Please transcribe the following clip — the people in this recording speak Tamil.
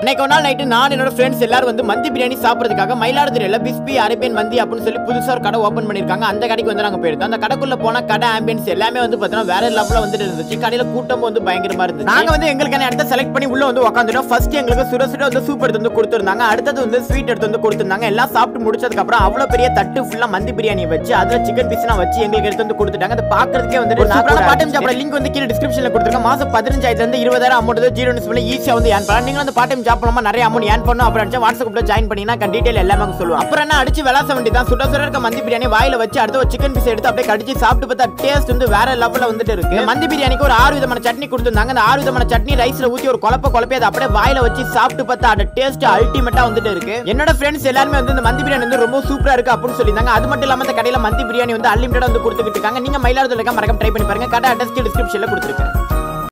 இன்னைக்கு ஒரு நாள் நைட்டு நான் என்னோட ஃப்ரெண்ட்ஸ் எல்லாரும் வந்து மந்தி பிரியாணி சாப்பிடுறதுக்காக மயிலாடுதுறையில பிஸ்பி அரேபியன் மந்தி அப்படின்னு சொல்லி புதுசா ஒரு கடை ஓப்பன் பண்ணிருக்காங்க அந்த கடைக்கு வந்து நாங்க போயிருந்தோம் அந்த கடைக்குள்ள போனா கடை ஆம்பியன்ஸ் எல்லாமே வந்து பார்த்தீங்கன்னா வேற லெவல்ல வந்துட்டு இருந்துச்சு கடையில கூட்டமும் வந்து பயங்கரமா இருந்துச்சு நாங்க வந்து எங்களுக்கான இடத்த செலக்ட் பண்ணி உள்ள வந்து உட்காந்துட்டோம் ஃபர்ஸ்ட் எங்களுக்கு சுட சுட வந்து சூப் எடுத்து வந்து கொடுத்துருந்தாங்க அடுத்தது வந்து ஸ்வீட் எடுத்து வந்து கொடுத்துருந்தாங்க எல்லாம் சாப்பிட்டு முடிச்சதுக்கு அப்புறம் அவ்வளவு பெரிய தட்டு ஃபுல்லா மந்தி பிரியாணி வச்சு அதுல சிக்கன் பீஸ்லாம் வச்சு எங்களுக்கு எடுத்து வந்து கொடுத்துட்டாங்க அதை பாக்குறதுக்கே வந்து ஒரு சூப்பரான பாட்டம் சாப்பிட லிங்க் வந்து கீழே டிஸ்கிரிப்ஷன்ல கொடுத்துருக்கேன் மாசம் பதினஞ்சாயிரத்துல இருந்து இருபதாயிரம் அமௌண்ட் ஜீரோ நிமிஷம் ஈஸியா வந்து ஏன் பண்ணலாம் நீங்களும் அந்த பார்ட் டைம் ஜாப் பண்ணாம நிறைய அமௌண்ட் ஏன் பண்ணணும் அப்புறம் நினைச்சா வாட்ஸ்அப் குரூப்ல ஜாயின் பண்ணீங்கன்னா டீடைல் எல்லாமே அவங்க சொல்லுவோம் அப்புறம் என்ன அடிச்சு விளாச வேண்டியதான் சுட சுட இருக்க மந்தி பிரியாணி வாயில வச்சு அடுத்து ஒரு சிக்கன் பீஸ் எடுத்து அப்படியே கடிச்சு சாப்பிட்டு பார்த்தா டேஸ்ட் வந்து வேற லெவல்ல வந்துட்டு இருக்கு இந்த மந்தி பிரியாணிக்கு ஒரு ஆறு விதமான சட்னி கொடுத்துருந்தாங்க அந்த ஆறு விதமான சட்னி ரைஸ்ல ஊத்தி ஒரு குழப்ப குழப்பி அதை அப்படியே வாயில வச்சு சாப்பிட்டு பார்த்தா அந்த டேஸ்ட் அல்டிமேட்டா வந்துட்டு இருக்கு என்னோட ஃப்ரெண்ட்ஸ் எல்லாருமே வந்து இந்த மந்தி பிரியாணி வந்து ரொம்ப சூப்பரா இருக்கு அப்படின்னு சொல்லியிருந்தாங்க அது மட்டும் இல்லாம இந்த கடையில மந்தி பிரியாணி வந்து அன்லிமிட்டடா வந்து கொடுத்துக்கிட்டு இருக்காங்க நீங்க மயிலாடுதுறை இருக்க மறக்காம ட்ரை பண்ணி பாருங்க கடை அட்ரஸ் டிஸ்கிரிப்ஷன்ல கொடுத்துருக்கேன்